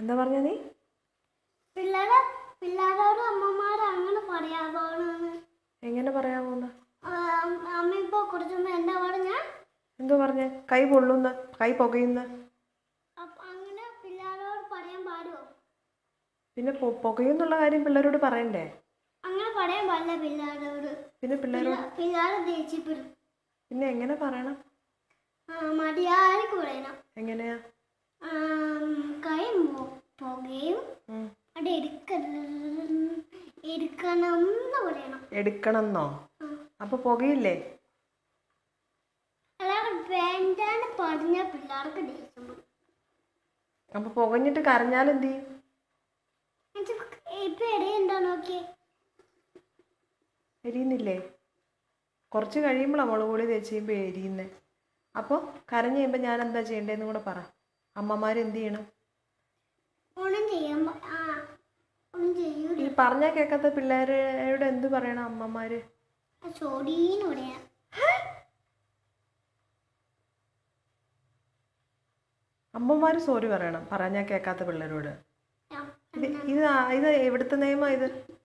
എന്താ പറഞ്ഞ നീ പിള്ളേരെ പിള്ളേരോട് അമ്മമാർ അങ്ങനെ പറയാതോന്ന് എങ്ങനെ പറയാമോന്ന് അമ്മ ഇപ്പൊ കുറച്ചുമ്പോ എന്താ പറഞ്ഞ എന്തോ പറഞ്ഞേ കൈ പൊള്ളുന്ന കൈ പുകയുന്ന അപ്പൊ അങ്ങനെ പിള്ളേരോട് പറയാൻ പാടുമോ പിന്നെ പൊ- പുകയുന്നുള്ള കാര്യം പിള്ളേരോട് പറയണ്ടേ അങ്ങനെ പറയാൻ പാടില്ല പിള്ളേരോട് പിന്നെ പിള്ളേരോട് പിള്ളേർ ദേഷ്യപ്പെടും പിന്നെ എങ്ങനെ പറയണം ആ, മര്യാദക്ക് പറയണം എങ്ങനെയാ ആം, കൈ മൊ- പുകയും ഉം. അവിടെ എടുക്കണം എടുക്കണം എന്ന് പറയണം എടുക്കണമെന്നോ ആ. അപ്പൊ പുകയില്ലേ അല്ലാതെ വേണ്ടാന്ന് പറഞ്ഞ പിള്ളേർക്ക് ദേഷ്യം വരും. അപ്പൊ പുകഞ്ഞിട്ട് കരഞ്ഞാൽ എന്ത് ചെയ്യും എന്നുവെച്ചാ ഇപ്പൊ ഇടയുണ്ടോ നോക്കിയേ എരിയുന്നില്ലേ കുറച്ച് കഴിയുമ്പോൾ മുളക് പൊടി തേച്ച് കഴിയുമ്പോൾ എരിയുന്നേ അപ്പോൾ കരഞ്ഞ് കഴിയുമ്പോൾ ഞാൻ എന്താ ചെയ്യേണ്ടതെന്ന് കൂടെ പറ അമ്മമാർ എന്ത് ചെയ്യണം ഒന്നും ചെയ്യാൻ പ- ആ ഒന്നും ചെയ്യൂല ഈ പറഞ്ഞാൽ കേൾക്കാത്ത പിള്ളേരോട് എന്ത് പറയണം അമ്മമാർ ചോടീന്ന് പറയാം അമ്മമാർ സോറി പറയണം പറഞ്ഞാൽ കേൾക്കാത്ത പിള്ളേരോട് ആ, ഇത് ഇത് ആ- ഇത് എവിടുത്തെ നിയമം ഇത്